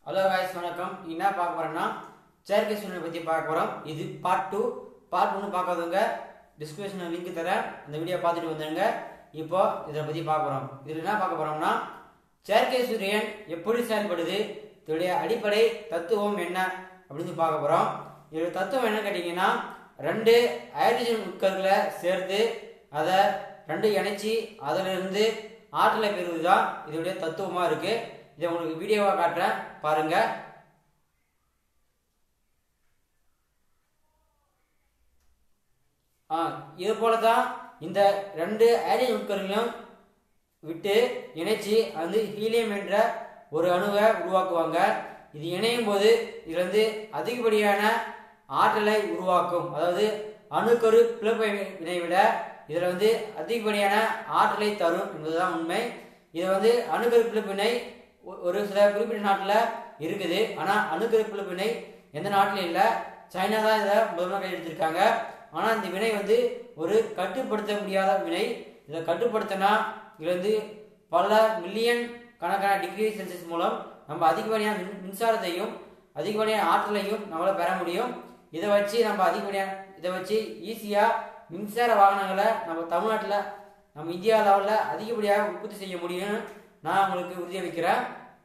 hello guys வணக்கம் என்ன பார்க்க போறோம்னா செயற்கை சூழ்நிலை பற்றி பார்க்க போகிறோம் இது பார்ட் டூ பார்ட் ஒன்று பார்க்காதவங்க டிஸ்கிரிப்ஷனில் லிங்க் தரேன் அந்த வீடியோ பார்த்துட்டு வந்துடுங்க இப்போ இதை பற்றி பார்க்க போகிறோம் இதில் என்ன பார்க்க போகிறோம்னா செயற்கை சூரியன் எப்படி செயல்படுது இதோடைய அடிப்படை தத்துவம் என்ன அப்படின்னு பார்க்க போகிறோம் இதோட தத்துவம் என்ன கேட்டிங்கன்னா ரெண்டு ஹைட்ரஜன் உட்கர்களை சேர்த்து அதை ரெண்டு இணைச்சி அதிலிருந்து ஆற்றலை பெறுவது தான் இதோடைய தத்துவமாக இருக்குது இதை உங்களுக்கு வீடியோவாக காட்டுறேன் பாருங்க ஆ இது போல தான் இந்த ரெண்டு ஹைட்ரஜன் உட்கர்களையும் விட்டு இணைச்சி அது வந்து ஹீலியம் என்ற ஒரு அணுவை உருவாக்குவாங்க இது இணையும் போது இதுல வந்து அதிகப்படியான ஆற்றலை உருவாக்கும் அதாவது அணுக்கரு பிளப்பை வினை விட இதில் வந்து அதிகப்படியான ஆற்றலை தரும் என்பதுதான் உண்மை இது வந்து அணுக்கரு பிளப்பினை ஒரு சில குறிப்பிட்ட நாட்டில் இருக்குது ஆனால் அணுக்கரு பிளப்பினை எந்த நாட்டிலும் இல்லை சைனா தான் இதை முதல்ல கையெழுத்திருக்காங்க ஆனால் இந்த வினை வந்து ஒரு கட்டுப்படுத்த முடியாத வினை இதை கட்டுப்படுத்தினா இதுல வந்து பல மில்லியன் கணக்கான டிகிரி செல்சியஸ் மூலம் நம்ம அதிகப்படியான மின் மின்சாரத்தையும் அதிகப்படியான ஆற்றலையும் நம்மளால் பெற முடியும் இதை வச்சு நம்ம அதிகப்படியான இதை வச்சு ஈஸியாக மின்சார வாகனங்களை நம்ம தமிழ்நாட்டில் நம்ம இந்தியா லெவலில் அதிகப்படியாக உற்பத்தி செய்ய முடியும்னு நான் உங்களுக்கு உறுதியை வைக்கிறேன்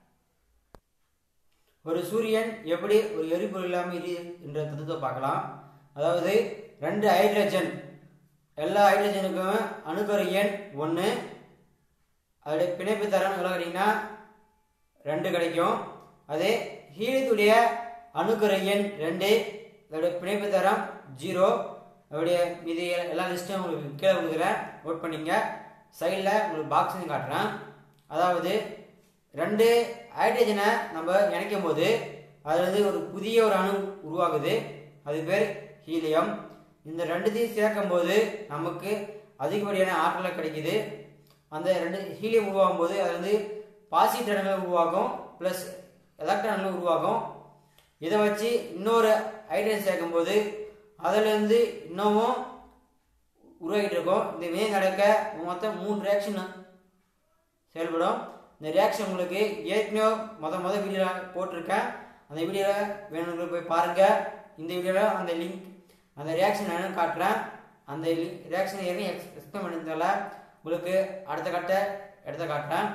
ஒரு சூரியன் எப்படி ஒரு எரிபொருள் இல்லாமல் இரு என்ற தத்துவத்தை பார்க்கலாம் அதாவது ரெண்டு ஹைட்ரஜன் எல்லா ஹைட்ரஜனுக்கும் அணுக்கரு எண் ஒன்று அதோடைய பிணைப்பு தரம் எவ்வளோ கிடைக்குன்னா ரெண்டு கிடைக்கும் அதே ஹீலியத்துடைய அணுக்கரு எண் ரெண்டு அதோடைய பிணைப்பு தரம் ஜீரோ அதோடைய மீதி எல்லா லிஸ்ட்டும் உங்களுக்கு கீழே கொடுக்குறேன் நோட் பண்ணிங்க சைடில் உங்களுக்கு பாக்ஸையும் காட்டுறேன் அதாவது ரெண்டு ஹைட்ரஜனை நம்ம இணைக்கும் போது அது வந்து ஒரு புதிய ஒரு அணு உருவாகுது அது பேர் ஹீலியம் இந்த ரெண்டுத்தையும் சேர்க்கும் போது நமக்கு அதிகப்படியான ஆற்றலை கிடைக்குது அந்த ரெண்டு ஹீலியம் உருவாகும் போது அது வந்து பாசிட்ரான்கள் உருவாகும் ப்ளஸ் எலக்ட்ரான்கள் உருவாகும் இதை வச்சு இன்னொரு ஹைட்ரஜன் சேர்க்கும்போது அதிலிருந்து இன்னமும் உருவாகிட்டு இருக்கும் இந்த வினை நடக்க மொத்தம் மூணு ரியாக்ஷன் செயல்படும் இந்த ரியாக்ஷன் உங்களுக்கு ஏற்கனவே மொத மொதல் வீடியோ போட்டிருக்கேன் அந்த வீடியோவில் வேணுங்கிற போய் பாருங்கள் இந்த வீடியோவில் அந்த லிங்க் அந்த ரியாக்ஷன் என்னன்னு காட்டுறேன் அந்த ரியாக்ஷன் ஏற்கனவே எக்ஸ் எக்ஸ்பிளைன் பண்ணதுனால உங்களுக்கு அடுத்த கட்ட இடத்த காட்டுறேன்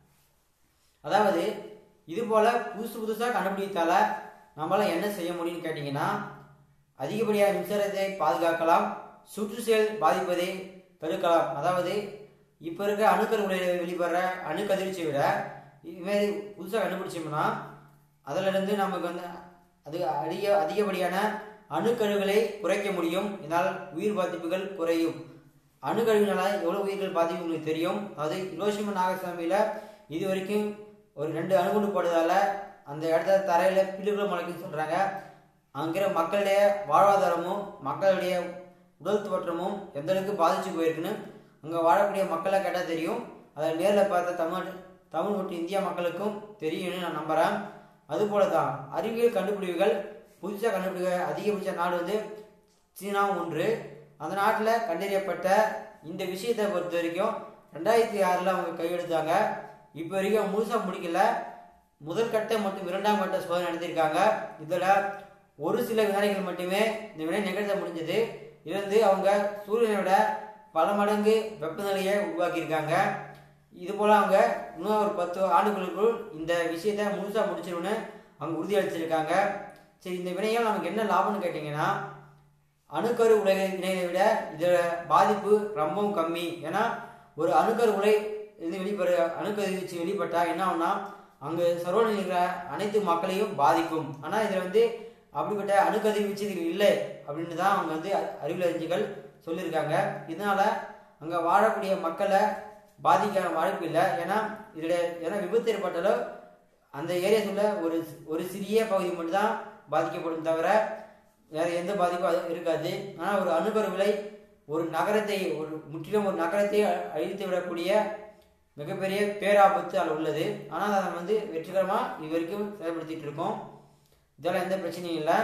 அதாவது இது போல் புதுசு புதுசாக கண்டுபிடித்தால நம்மளால் என்ன செய்ய முடியும்னு கேட்டிங்கன்னா அதிகப்படியான மின்சாரத்தை பாதுகாக்கலாம் சுற்றுச்சூழல் பாதிப்பதை தடுக்கலாம் அதாவது இப்போ இருக்க அணுக்கரு உலையில் வெளிப்படுற அணுக்கதிர்ச்சியை விட இதுமாரி புதுசாக கண்டுபிடிச்சோம்னா அதிலிருந்து நமக்கு வந்து அது அதிக அதிகப்படியான அணுக்கருகளை குறைக்க முடியும் இதனால் உயிர் பாதிப்புகள் குறையும் அணுக்கழிவுனால எவ்வளோ உயிர்கள் பாதிப்பு உங்களுக்கு தெரியும் அது இலோசிம நாகசாமியில் இது வரைக்கும் ஒரு ரெண்டு அணுகுண்டு போட்டதால் அந்த இடத்துல தரையில் பில்லுகளும் முளைக்குன்னு சொல்கிறாங்க அங்கிற மக்களுடைய வாழ்வாதாரமும் மக்களுடைய உடல் தோற்றமும் எந்த அளவுக்கு பாதிச்சு போயிருக்குன்னு அங்கே வாழக்கூடிய மக்களை கேட்டால் தெரியும் அதை நேரில் பார்த்த தமிழ் தமிழ் மற்றும் இந்தியா மக்களுக்கும் தெரியும்னு நான் நம்புகிறேன் அதுபோல தான் அறிவியல் கண்டுபிடிப்புகள் புதுசாக கண்டுபிடிக்க அதிகபட்ச நாடு வந்து சீனாவும் ஒன்று அந்த நாட்டில் கண்டறியப்பட்ட இந்த விஷயத்தை பொறுத்த வரைக்கும் ரெண்டாயிரத்தி ஆறில் அவங்க கையெழுத்தாங்க இப்போ வரைக்கும் முழுசாக முடிக்கல முதற்கட்ட மற்றும் இரண்டாம் கட்ட சோதனை நடத்தியிருக்காங்க இதில் ஒரு சில வினாடிகள் மட்டுமே இந்த வினை நிகழ்த்த முடிஞ்சது இருந்து அவங்க சூரியனை விட பல மடங்கு வெப்பநிலையை உருவாக்கியிருக்காங்க இது போல் அவங்க இன்னும் ஒரு பத்து ஆண்டுகளுக்குள் இந்த விஷயத்தை முழுசாக முடிச்சிரும்னு அவங்க உறுதியளிச்சிருக்காங்க சரி இந்த வினையால் நமக்கு என்ன லாபம்னு கேட்டிங்கன்னா அணுக்கரு உலக வினையை விட இதோட பாதிப்பு ரொம்பவும் கம்மி ஏன்னா ஒரு அணுக்கரு உலை இது வெளிப்பட அணுக்கதிர்ச்சி வெளிப்பட்டால் என்ன ஆகும்னா அங்கே சரௌண்டிங் இருக்கிற அனைத்து மக்களையும் பாதிக்கும் ஆனால் இதில் வந்து அப்படிப்பட்ட அணுக்கதிர்வீச்சு இது இல்லை அப்படின்னு தான் அவங்க வந்து அறிவியல் அறிஞர்கள் சொல்லியிருக்காங்க இதனால அங்கே வாழக்கூடிய மக்களை பாதிக்க வாய்ப்பு இல்லை ஏன்னா இதில் ஏன்னா விபத்து ஏற்பட்டாலும் அந்த ஏரியாஸில் ஒரு ஒரு சிறிய பகுதி மட்டும்தான் பாதிக்கப்படும் தவிர வேற எந்த பாதிப்பும் அது இருக்காது ஆனால் ஒரு அணுகரு விலை ஒரு நகரத்தை ஒரு முற்றிலும் ஒரு நகரத்தை அழித்து விடக்கூடிய மிகப்பெரிய பேராபத்து அதில் உள்ளது ஆனால் அதை வந்து வெற்றிகரமாக இது வரைக்கும் செயல்படுத்திட்டு இருக்கோம் இதெல்லாம் எந்த பிரச்சனையும் இல்லை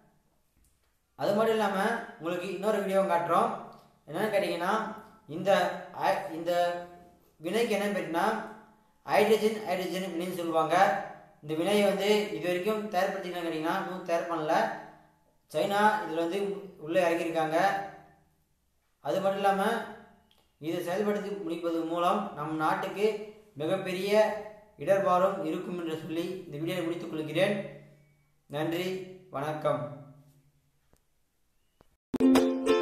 அது மட்டும் இல்லாமல் உங்களுக்கு இன்னொரு வீடியோவும் காட்டுறோம் என்னென்னு கேட்டிங்கன்னா இந்த இந்த வினைக்கு என்ன பேருனா ஹைட்ரஜன் ஹைட்ரஜன் வினைன்னு சொல்லுவாங்க இந்த வினையை வந்து இது வரைக்கும் தயார்படுத்திக்கலாம் கேட்டிங்கன்னா இன்னும் தயார் பண்ணல சைனா இதில் வந்து உள்ளே இறங்கியிருக்காங்க அது மட்டும் இல்லாமல் இதை செயல்படுத்தி முடிப்பது மூலம் நம் நாட்டுக்கு மிகப்பெரிய இடர்பாடும் இருக்கும் என்று சொல்லி இந்த வீடியோவை முடித்துக் கொள்கிறேன் நன்றி வணக்கம்